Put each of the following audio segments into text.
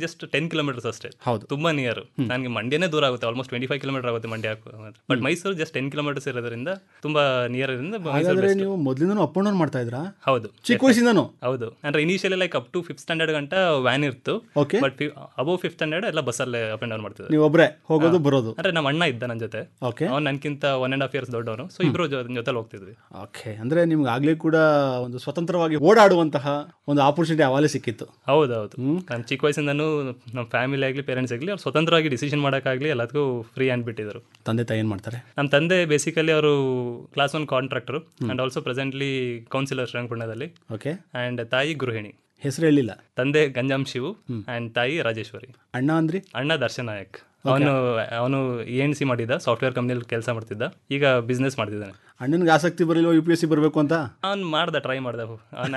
Just ten kilometres ಅಷ್ಟೇ ಹೌದು. ತುಂಬಾ ನಿಯರ್ ನನಗೆ ಮಂಡ್ಯನೇ ದೂರ ಆಗುತ್ತೆ ಆಲ್ಮೋಸ್ಟ್ ಟ್ವೆಂಟಿ ಫೈವ್ ಕಿಲೋಮೀಟರ್ ಆಗುತ್ತೆ Mandya but Mysuru just ten kilometres ಇರೋದ್ರಿಂದ ತುಂಬಾ ನಿಯರ್ ಇರೋದ್ರಿಂದ ಮೈಸೂರು ಹಾಗಾದ್ರೆ best. ನೀವು ಮೊದಲಿಂದನೂ ಅಪ್ ಅಂಡ್ ಡೌನ್ ಮಾಡ್ತಾ ಇದ್ರಾ ಹೌದು ಚಿಕ್ಕ ವಯಸ್ಸಿಂದನೂ ಹೌದು ಅಂದ್ರೆ initially like up to fifth standard ಗಂಟ ವ್ಯಾನ್ ಇತ್ತು okay but above fifth standard ಎಲ್ಲ ಬಸ್ಸಲ್ಲೇ ಅಪ್ ಅಂಡ್ ಡೌನ್ ಮಾಡ್ತಿದ್ದೆ ನೀವು ಒಬ್ರೇ ಹೋಗೋದು ಬರೋದು ಅಂದ್ರೆ ನಮ್ಮ ಅಣ್ಣ ಇದ್ದ ನನ್ನ ಜೊತೆ ಓಕೆ ಅವ್ನು ನನ್ಕಿಂತ ಒನ್ ಅಂಡ್ ಹಾಫ್ ಇಯರ್ಸ್ ದೊಡ್ಡವನು ಸೊ ಇಬ್ರು ಜೊತೆ ಹೋಗ್ತಿದ್ವಿ ಓಕೆ ಅಂದ್ರೆ ನಿಮ್ಗೆ ಆಗ್ಲೇ ಕೂಡ ಒಂದು ಸ್ವತಂತ್ರವಾಗಿ ಓಡಾಡುವಂತಹ ಒಂದು ಆಪರ್ಚುನಿಟಿ ಅವಾಗಲೇ ಸಿಕ್ಕಿತ್ತು ಹೌದು ಹೌದು ನಾನು ಚಿಕ್ಕ ವಯಸ್ಸಿಂದನೂ ನಮ್ಮ ಫ್ಯಾಮಿಲಿ ಆಗಲಿ ಪೇರೆಂಟ್ಸ್ ಆಗಲಿ ಅವ್ರು ಸ್ವತಂತ್ರವಾಗಿ ಡಿಸಿಷನ್ ಮಾಡೋಕ್ಕಾಗಲಿ ಎಲ್ಲದಕ್ಕೂ ಫ್ರೀ ಹ್ಯಾಂಡ್ ಬಿಟ್ಟಿದ್ರು ತಂದೆ ತಾಯಿ ಏನ್ ಮಾಡ್ತಾರೆ ನಮ್ಮ ತಂದೆ ಬೇಸಿಕಲಿ ಅವರು class one contractor and also presently councillor ಶ್ರೀರಂಗಪಟ್ಟಣದಲ್ಲಿ ಓಕೆ ಆ್ಯಂಡ್ ತಾಯಿ ಗೃಹಿಣಿ ಹೆಸರು ಹೇಳಿಲ್ಲ ತಂದೆ ಗಂಜಾಮ್ ಶಿವು ಆ್ಯಂಡ್ ತಾಯಿ ರಾಜೇಶ್ವರಿ ಅಣ್ಣ ಅಂದ್ರಿ ಅಣ್ಣ ದರ್ಶನ್ ನಾಯಕ್ ಅವನು ಅವನು ಇ ಎನ್ ಸಿ ಮಾಡಿದ್ದ ಸಾಫ್ಟ್ವೇರ್ ಕಂಪ್ನಿಯಲ್ಲಿ ಕೆಲಸ ಮಾಡ್ತಿದ್ದ ಈಗ ಬಿಸ್ನೆಸ್ ಮಾಡ್ತಿದ್ದಾನೆ ಅಣ್ಣನಿಗೆ ಆಸಕ್ತಿ ಬರಲಿಲ್ಲ ಯು ಪಿ ಎಸ್ ಸಿ ಬರಬೇಕು ಅಂತ ಅವ್ನು ಮಾಡ್ದ ಟ್ರೈ ಮಾಡ್ದ ಅವ್ನು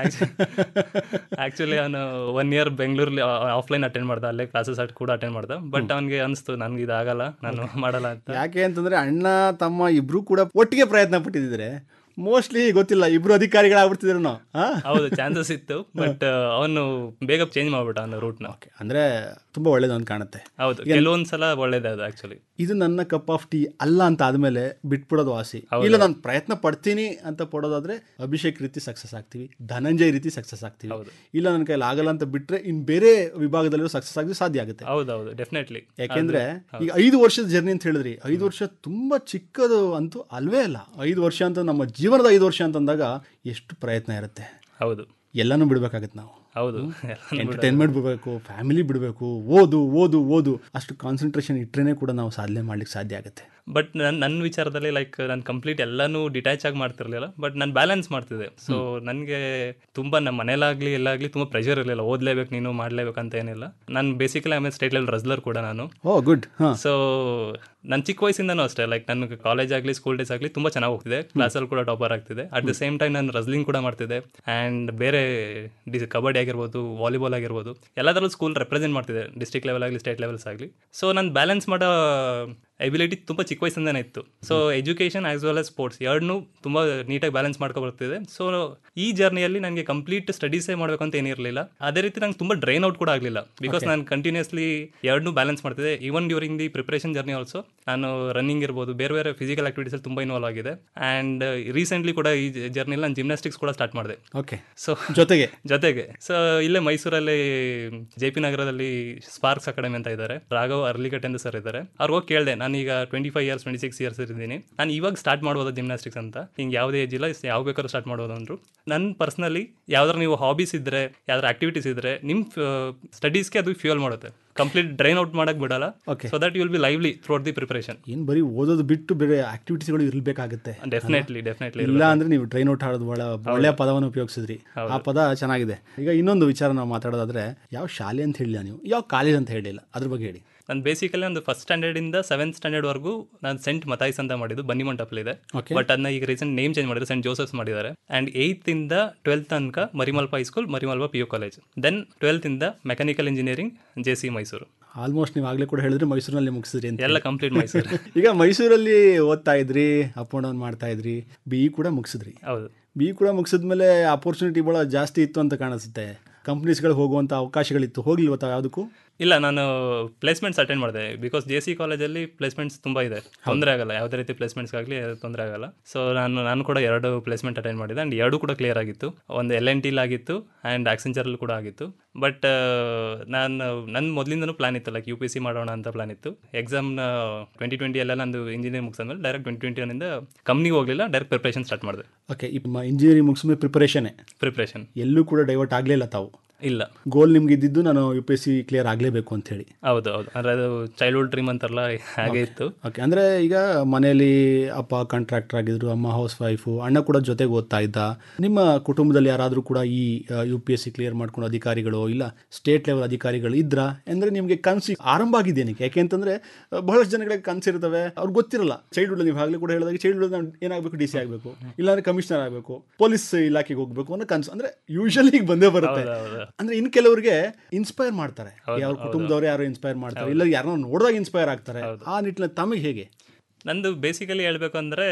ಆ್ಯಕ್ಚುಲಿ ಅವನು ಒನ್ ಇಯರ್ ಬೆಂಗಳೂರಲ್ಲಿ ಆಫ್ಲೈನ್ ಅಟೆಂಡ್ ಮಾಡ್ದ ಅಲ್ಲೇ ಕ್ಲಾಸಸ್ ಕೂಡ ಅಟೆಂಡ್ ಮಾಡ್ದ ಬಟ್ ಅವ್ನಿಗೆ ಅನಿಸ್ತು ನನಗೆ ಇದಾಗಲ್ಲ ನಾನು ಮಾಡಲ್ಲ ಅಂತ ಯಾಕೆ ಅಂತಂದ್ರೆ ಅಣ್ಣ ತಮ್ಮ ಇಬ್ರು ಕೂಡ ಒಟ್ಟಿಗೆ ಪ್ರಯತ್ನ ಪಟ್ಟಿದ್ರೆ ಮೋಸ್ಟ್ಲಿ ಗೊತ್ತಿಲ್ಲ ಇಬ್ರು ಅಧಿಕಾರಿಗಳಾಗ್ಬಿಡ್ತಿದ್ರು ಹಾ ಹೌದು ಚಾನ್ಸಸ್ ಇತ್ತು ಬಟ್ ಅವನು ಬೇಗ ಚೇಂಜ್ ಮಾಡ್ಬಿಟ್ಟ ಅವನು ರೂಟ್ನ ಓಕೆ ಅಂದ್ರೆ ತುಂಬಾ ಒಳ್ಳೇದು ಅಂತ ಕಾಣುತ್ತೆ ಹೌದು ಕೆಲವೊಂದ್ ಸಲ ಒಳ್ಳೇದೇ ಅದು ಆಕ್ಚುಲಿ ಇದು ನನ್ನ ಕಪ್ ಆಫ್ ಟೀ ಅಲ್ಲ ಅಂತ ಆದ್ಮೇಲೆ ಬಿಟ್ಬಿಡೋದು ವಾಸಿ ಇಲ್ಲ ನಾನು ಪ್ರಯತ್ನ ಪಡ್ತೀನಿ ಅಂತ ಪಡೋದಾದ್ರೆ ಅಭಿಷೇಕ್ ರೀತಿ ಸಕ್ಸಸ್ ಆಗ್ತೀವಿ ಧನಂಜಯ್ ರೀತಿ ಸಕ್ಸಸ್ ಆಗ್ತೀವಿ ಇಲ್ಲ ನನ್ನ ಕೈಲಿ ಆಗಲ್ಲ ಅಂತ ಬಿಟ್ರೆ ಇನ್ ಬೇರೆ ವಿಭಾಗದಲ್ಲೂ ಸಕ್ಸಸ್ ಆಗಿ ಸಾಧ್ಯ ಆಗುತ್ತೆ ಹೌದೌದು ಡೆಫಿನೆಟ್ಲಿ ಯಾಕೆಂದ್ರೆ ಈಗ ಐದು ವರ್ಷದ ಜರ್ನಿ ಅಂತ ಹೇಳಿದ್ರಿ ಐದು ವರ್ಷ ತುಂಬಾ ಚಿಕ್ಕದು ಅಂತೂ ಅಲ್ವೇ ಅಲ್ಲ ಐದು ವರ್ಷ ಅಂತ ನಮ್ಮ ಜೀವನದ ಐದು ವರ್ಷ ಅಂತಂದಾಗ ಎಷ್ಟು ಪ್ರಯತ್ನ ಇರುತ್ತೆ ಹೌದು ಎಲ್ಲನೂ ಬಿಡ್ಬೇಕಾಗತ್ತೆ ನಾವು ಹೌದು ಎಂಟರ್ಟೈನ್ಮೆಂಟ್ ಬಿಡಬೇಕು ಫ್ಯಾಮಿಲಿ ಬಿಡಬೇಕು ಓದು ಓದು ಓದು ಅಷ್ಟು ಕಾನ್ಸಂಟ್ರೇಷನ್ ಇಟ್ಟರೆ ಕೂಡ ನಾವು ಸಾಧನೆ ಮಾಡ್ಲಿಕ್ಕೆ ಸಾಧ್ಯ ಆಗುತ್ತೆ ಬಟ್ ನನ್ನ ನನ್ನ ವಿಚಾರದಲ್ಲಿ ಲೈಕ್ ನಾನು ಕಂಪ್ಲೀಟ್ ಎಲ್ಲಾನು ಡಿಟ್ಯಾಚ್ ಆಗಿ ಮಾಡ್ತಿರ್ಲಿಲ್ಲ ಬಟ್ ನಾನು ಬ್ಯಾಲೆನ್ಸ್ ಮಾಡ್ತಿದ್ದೆ ಸೊ ನನಗೆ ತುಂಬ ನಮ್ಮ ಮನೇಲಾಗ್ಲಿ ಎಲ್ಲಾಗ್ಲಿ ತುಂಬ ಪ್ರೆಷರ್ ಇರಲಿಲ್ಲ ಓದ್ಲೇಬೇಕು ನೀನು ಮಾಡ್ಲೇಬೇಕು ಅಂತ ಏನಿಲ್ಲ ನಾನು ಬೇಸಿಕಲಿ ಆಮೇಲೆ ಸ್ಟೇಟ್ ಲೆವೆಲ್ ರಸ್ಲರ್ ಕೂಡ ನಾನು ಓ ಗುಡ್ ಹಾಂ ಸೊ ನನ್ನ ಚಿಕ್ಕ ವಯಸ್ಸಿಂದನೂ ಅಷ್ಟೇ ಲೈಕ್ ನನಗೆ ಕಾಲೇಜ್ ಆಗಲಿ ಸ್ಕೂಲ್ ಡೇಸ್ ಆಗಲಿ ತುಂಬ ಚೆನ್ನಾಗಿ ಹೋಗ್ತಿದೆ ಕ್ಲಾಸಲ್ಲಿ ಕೂಡ ಟಾಪರ್ ಆಗ್ತಿದೆ ಅಟ್ ದ ಸೇಮ್ ಟೈಮ್ ನಾನು ರಸ್ಲಿಂಗ್ ಕೂಡ ಮಾಡ್ತಿದ್ದೆ ಆ್ಯಂಡ್ ಬೇರೆ ಡಿ ಕಬಡ್ಡಿ ಆಗಿರ್ಬೋದು ವಾಲಿಬಾಲ್ ಆಗಿರ್ಬೋದು ಎಲ್ಲದರಲ್ಲೂ ಸ್ಕೂಲ್ ರೆಪ್ರೆಸೆಂಟ್ ಮಾಡ್ತಿದ್ದೆ ಡಿಸ್ಟ್ರಿಕ್ಟ್ ಲೆವೆಲ್ ಆಗಲಿ ಸ್ಟೇಟ್ ಲೆವೆಲ್ಸ್ ಆಗಲಿ ಸೊ ನಾನು ಬ್ಯಾಲೆನ್ಸ್ ಮಾಡೋ ಎಬಿಲಿಟಿ ತುಂಬ ಚಿಕ್ಕ ವಯಸ್ಸಿಂದನೇ ಇತ್ತು so education as well as sports ಎರಡನ್ನೂ ತುಂಬ ನೀಟಾಗಿ ಬ್ಯಾಲೆನ್ಸ್ ಮಾಡ್ಕೊ ಬರ್ತಿದೆ ಸೊ ಈ ಜರ್ನಿಯಲ್ಲಿ ನನಗೆ ಕಂಪ್ಲೀಟ್ ಸ್ಟಡೀಸೇ ಮಾಡಬೇಕು ಅಂತ ಏನಿರಲಿಲ್ಲ ಅದೇ ರೀತಿ ನಂಗೆ ತುಂಬ ಡ್ರೈನ್ ಔಟ್ ಕೂಡ ಆಗಲಿಲ್ಲ ಬಿಕಾಸ್ ನಾನು ಕಂಟಿನ್ಯೂಸ್ಲಿ ಎರಡನ್ನೂ ಬ್ಯಾಲೆನ್ಸ್ ಮಾಡ್ತಿದ್ದೆ even during the preparation journey also ನಾನು ರನ್ನಿಂಗ್ ಇರ್ಬೋದು ಬೇರೆ ಬೇರೆ ಫಿಸಿಕಲ್ ಆಕ್ಟಿವಿಟೀಸಲ್ಲಿ ತುಂಬ ಇನ್ವಾಲ್ವ್ ಆಗಿದೆ ಆ್ಯಂಡ್ ರೀಸೆಂಟ್ಲಿ ಕೂಡ ಈ ಜರ್ನಿಲಿ ನಾನು ಜಿಮ್ನಾಸ್ಟಿಕ್ಸ್ ಕೂಡ ಸ್ಟಾರ್ಟ್ ಮಾಡಿದೆ ಓಕೆ ಸೊ ಜೊತೆಗೆ ಜೊತೆಗೆ ಸೊ ಇಲ್ಲೇ ಮೈಸೂರಲ್ಲಿ ಜೆ ಪಿ ನಗರದಲ್ಲಿ ಸ್ಪಾರ್ಕ್ಸ್ ಅಕಾಡೆಮಿ ಅಂತ ಇದ್ದಾರೆ ರಾಘವ್ ಅರ್ಲಿಕಟ್ ಎಂದು ಸರ್ ಇದ್ದಾರೆ ಅವ್ರಿಗೆ ಹೋಗಿ ಕೇಳಿದೆ ನಾನು ಈಗ twenty five years twenty six years ಇದ್ದೀನಿ ನಾನು ಇವಾಗ ಸ್ಟಾರ್ಟ್ ಮಾಡ್ಬೋದು ಜಿಮ್ನಾಸ್ಟಿಕ್ಸ್ ಅಂತ ಹಿಂಗೆ ಯಾವುದೇ ಏಜ್ ಇಲ್ಲ ಯಾವ ಬೇಕಾದ್ರೂ ಸ್ಟಾರ್ಟ್ ಮಾಡ್ಬೋದು ಅಂದರು ನನ್ನ ಪರ್ಸ್ನಲಿ ಯಾವ್ದಾರು ನೀವು ಹಾಬೀಸ್ ಇದ್ದರೆ ಯಾವ್ದಾರು ಆಕ್ಟಿವಿಟೀಸ್ ಇದ್ದರೆ ನಿಮ್ಮ ಸ್ಟಡೀಸ್ಗೆ ಅದು ಫ್ಯೂಯಲ್ ಮಾಡುತ್ತೆ ಕಂಪ್ಲೀಟ್ ಡ್ರೈನ್ ಔಟ್ ಮಾಡಕ್ ಬಿಡಲ್ಲ Okay. So that will be lively throughout the preparation ಏನು ಬರೀ ಓದೋದು ಬಿಟ್ಟು ಬೇರೆ ಆಕ್ಟಿವಿಟೀಸ್ಗಳು ಇರಬೇಕಾಗುತ್ತೆ ಡೆಫಿನೆಟ್ಲಿ ಡೆಫಿನೆಟ್ಲಿ ಇಲ್ಲ ಅಂದ್ರೆ ನೀವು ಟ್ರೈನ್ ಔಟ್ ಆಡೋದು ಒಳ್ಳೆ ಒಳ್ಳೆಯ ಪದವನ್ನು ಉಪಯೋಗಿಸಿದ್ರಿ ಆ ಪದ ಚೆನ್ನಾಗಿದೆ ಈಗ ಇನ್ನೊಂದು ವಿಚಾರ ನಾವು ಮಾತಾಡೋದಾದ್ರೆ ಯಾವ ಶಾಲೆ ಅಂತ ಹೇಳಿಲ್ಲ ನೀವು ಯಾವ ಕಾಲೇಜ್ ಅಂತ ಹೇಳಿಲ್ಲ ಅದ್ರ ಬಗ್ಗೆ ಹೇಳಿ ನಾನು ಬೇಸಿಕಲಿ ಒಂದು ಫಸ್ಟ್ ಸ್ಟ್ಯಾಂಡರ್ಡಿಂದ ಸೆವೆಂತ್ ಸ್ಟ್ಯಾಂಡರ್ಡ್ವರೆಗೂ ನಾನು ಸೆಂಟ್ ಮತಾಯ್ಸ್ ಅಂತ ಮಾಡಿದ್ದು ಬನ್ನಿಮಂಟಪಲ್ಲಿದೆ Okay. ಬಟ್ ಅದನ್ನ ಈಗ ರೀಸೆಂಟ್ ನೇಮ್ ಚೇಂಜ್ ಮಾಡಿದ್ರು ಸೆಂಟ್ ಜೋಸೆಫ್ಸ್ ಮಾಡಿದ್ದಾರೆ ಆ್ಯಂಡ್ ಏಯ್ತ್ ಇಂದ ಟ್ವೆಲ್ತ್ ತನಕ Marimallappa high school Marimallappa P U college then twelfth ಇಂದ mechanical engineering J C Mysuru almost ನೀವು ಆಗಲೇ ಕೂಡ ಹೇಳಿದ್ರೆ ಮೈಸೂರಿನಲ್ಲಿ ಮುಗಿಸಿದ್ರಿ ಅಂತ ಎಲ್ಲ ಕಂಪ್ಲೀಟ್ ಮೈಸೂರು ಈಗ ಮೈಸೂರಲ್ಲಿ ಓದ್ತಾ ಇದ್ರಿ ಅಪ್ ಅಂಡ್ ಡೌನ್ ಮಾಡ್ತಾ ಇದ್ರಿ ಬಿ ಇ ಕೂಡ ಮುಗಿಸಿದ್ರಿ ಹೌದು ಬಿ ಇ ಕೂಡ ಮುಗಿಸಿದ್ಮೇಲೆ ಅಪರ್ಚುನಿಟಿ ಭಾಳ ಜಾಸ್ತಿ ಇತ್ತು ಅಂತ ಕಾಣಿಸುತ್ತೆ ಕಂಪ್ನೀಸ್ಗಳು ಹೋಗುವಂಥ ಅವಕಾಶಗಳಿತ್ತು ಹೋಗ್ಲಿಲ್ವ ತಾವು ಯಾವುದಕ್ಕೂ ಇಲ್ಲ ನಾನು ಪ್ಲೇಸ್ಮೆಂಟ್ಸ್ ಅಟೆಂಡ್ ಮಾಡಿದೆ ಬಿಕಾಸ್ ಜೆ ಸಿ ಕಾಲೇಜಲ್ಲಿ ಪ್ಲೇಸ್ಮೆಂಟ್ಸ್ ತುಂಬ ಇದೆ ತೊಂದರೆ ಆಗಲ್ಲ ಯಾವುದೇ ರೀತಿ ಪ್ಲೇಸ್ಮೆಂಟ್ಸ್ಗಾಗಲಿ ತೊಂದರೆ ಆಗಲ್ಲ ಸೊ ನಾನು ನಾನು ಕೂಡ ಎರಡು ಪ್ಲೇಸ್ಮೆಂಟ್ ಅಟೆಂಡ್ ಮಾಡಿದೆ ಆ್ಯಂಡ್ ಎರಡು ಕೂಡ ಕ್ಲಿಯರ್ ಆಗಿತ್ತು ಒಂದು ಎಲ್ ಎನ್ ಟಿಲ್ ಆಗಿತ್ತು ಆ್ಯಂಡ್ ಆಕ್ಸೆಂಚರಲ್ಲಿ ಕೂಡ ಆಗಿತ್ತು ಬಟ್ ನಾನು ನನ್ನ ಮೊದಲಿಂದನೂ ಪ್ಲಾನ್ ಇತ್ತು ಲೈಕ್ ಯು ಪಿ ಸಿ ಮಾಡೋಣ ಅಂತ ಪ್ಲಾನ್ ಇತ್ತು ಎಕ್ಸಾಮ್ನ ಟ್ವೆಂಟಿ ಟ್ವೆಂಟಿ ಎಲ್ಲ ನಂದು ಇಂಜಿನಿಯರಿಂಗ್ ಮುಗಿಸಾದ್ಮೇಲೆ ಡೈರೆಕ್ಟ್ ಟ್ವೆಂಟಿ ಟ್ವೆಂಟಿ ಒನ್ನಿಂದ ಕಂಪ್ನಿಗೆ ಹೋಗಲಿಲ್ಲ ಡೈರೆಕ್ಟ್ ಪ್ರಿಪ್ರೇಷನ್ ಸ್ಟಾರ್ಟ್ ಮಾಡಿದೆ ಓಕೆ ಈ ಇಂಜಿನಿಯರಿಂಗ್ ಮುಗಿಸ್ಮೇಲೆ ಪ್ರಿಪರೇಷನೇ ಪ್ರಿಪ್ರೇಷನ್ ಎಲ್ಲೂ ಕೂಡ ಡೈವರ್ಟ್ ಆಗಲಿಲ್ಲ ತಾವು ಇಲ್ಲ ಗೋಲ್ ನಿಮ್ಗೆ ಇದ್ದಿದ್ದು ನಾನು U P S C clear ಆಗಲೇಬೇಕು ಅಂತ ಹೇಳಿ ಹೌದು ಹೌದು ಅಂದರೆ ಅದು ಚೈಲ್ಡ್ಹುಡ್ ಡ್ರೀಮ್ ಅಂತಾರಲ್ಲ ಹಾಗೆ ಇತ್ತು ಓಕೆ ಅಂದರೆ ಈಗ ಮನೆಯಲ್ಲಿ ಅಪ್ಪ ಕಾಂಟ್ರಾಕ್ಟರ್ ಆಗಿದ್ರು ಅಮ್ಮ ಹೌಸ್ ವೈಫು ಅಣ್ಣ ಕೂಡ ಜೊತೆಗೆ ಓದ್ತಾ ಇದ್ದ ನಿಮ್ಮ ಕುಟುಂಬದಲ್ಲಿ ಯಾರಾದರೂ ಕೂಡ ಈ U P S C clear ಮಾಡ್ಕೊಂಡು ಅಧಿಕಾರಿಗಳು ಇಲ್ಲ ಸ್ಟೇಟ್ ಲೆವೆಲ್ ಅಧಿಕಾರಿಗಳು ಇದ್ರ ಅಂದರೆ ನಿಮಗೆ ಕನಸು ಆರಂಭ ಆಗಿದೆ ಏನಕ್ಕೆ ಯಾಕೆ ಅಂತಂದರೆ ಬಹಳಷ್ಟು ಜನಗಳಿಗೆ ಕನಸಿರ್ತವೆ ಅವ್ರಿಗೆ ಗೊತ್ತಿರಲ್ಲ ಚೈಲ್ಡ್ಹುಡ್ ನೀವು ಆಗಲೇ ಕೂಡ ಹೇಳಿದಾಗ ಚೈಲ್ಡ್ಹುಡ್ ನಾನು ಏನಾಗಬೇಕು ಡಿ ಸಿ ಆಗಬೇಕು ಇಲ್ಲಾಂದ್ರೆ ಕಮಿಷನರ್ ಆಗಬೇಕು ಪೊಲೀಸ್ ಇಲಾಖೆಗೆ ಹೋಗಬೇಕು ಅನ್ನೋ ಕನಸು ಅಂದರೆ ಯೂಶಲಿ ಈಗ ಬಂದೇ ಬರುತ್ತೆ ಹೌದು ಅಂದ್ರೆ ಇನ್ ಕೆಲವರಿಗೆ ಇನ್ಸ್ಪೈರ್ ಮಾಡ್ತಾರೆ ಯಾವ ಕುಟುಂಬದವ್ರು ಯಾರು ಇನ್ಸ್ಪೈರ್ ಮಾಡ್ತಾರೆ ಇಲ್ಲ ಯಾರನ್ನ ನೋಡಿದಾಗ ಇನ್ಸ್ಪೈರ್ ಆಗ್ತಾರೆ ಆ ನಿಟ್ಟಿನಲ್ಲಿ ತಮಗೆ ಹೇಗೆ ನಂದು ಬೇಸಿಕಲಿ ಹೇಳಬೇಕು ಅಂದರೆ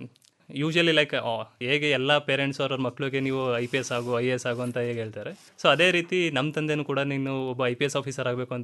ಯೂಶಲಿ ಲೈಕ್ ಹೇಗೆ ಎಲ್ಲ ಪೇರೆಂಟ್ಸ್ ಅವ್ರ ಮಕ್ಕಳಿಗೆ ನೀವು ಐ ಪಿ ಎಸ್ ಆಗು ಐ ಎ ಎಸ್ ಆಗು ಅಂತ ಹೇಗೆ ಹೇಳ್ತಾರೆ ಸೊ ಅದೇ ರೀತಿ ನಮ್ಮ ತಂದೆನೂ ಕೂಡ ನೀನು ಒಬ್ಬ ಐ ಪಿ ಎಸ್ ಆಫೀಸರ್ ಆಗಬೇಕು ಅಂತ